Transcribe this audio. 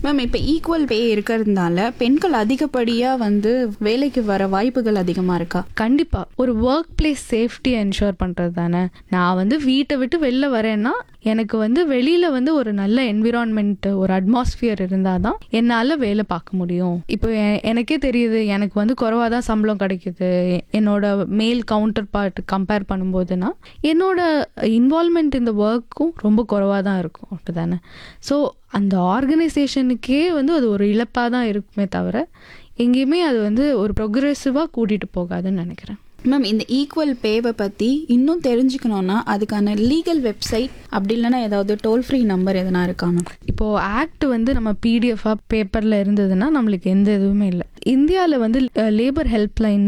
ma'am இப்போ equal pay இருக்கிறதுனால பெண்கள் அதிகப்படியாக வந்து வேலைக்கு வர வாய்ப்புகள் அதிகமாக இருக்கா கண்டிப்பா ஒரு ஒர்க் பிளேஸ் சேஃப்டி என்ஷூர் பண்றது தானே நான் வந்து வீட்டை விட்டு வெளில வரேன்னா எனக்கு வந்து வெளியில வந்து ஒரு நல்ல என்விரான்மெண்ட் ஒரு அட்மாஸ்பியர் இருந்தால் தான் என்னால் வேலை பார்க்க முடியும் இப்போ எ- எனக்கே தெரியுது எனக்கு வந்து குறைவாக தான் சம்பளம் கிடைக்குது எ- என்னோட மேல் கவுண்டர் பார்ட் கம்பேர் பண்ணும்போதுனா என்னோட இன்வால்மெண்ட் இந்த ஒர்க்கும் ரொம்ப குறைவாக தான் இருக்கும் அப்படிதானே ஸோ அந்த ஆர்கனைசேஷனுக்கே வந்து அது ஒரு இழப்பாக தான் இருக்குமே தவிர எங்கேயுமே அது வந்து ஒரு ப்ரொக்ரெசிவாக கூட்டிகிட்டு போகாதுன்னு நினைக்கிறேன் மேம் இந்த ஈக்குவல் பேவை பற்றி இன்னும் தெரிஞ்சுக்கணுன்னா அதுக்கான லீகல் வெப்சைட் அப்படி இல்லைன்னா ஏதாவது டோல் ஃப்ரீ நம்பர் எதனா இருக்கா மேம் இப்போது ஆக்ட் வந்து நம்ம பிடிஎஃபாக பேப்பரில் இருந்ததுன்னா நம்மளுக்கு எந்த இதுவுமே இல்லை இந்தியாவில் வந்து லேபர் ஹெல்ப்லைன்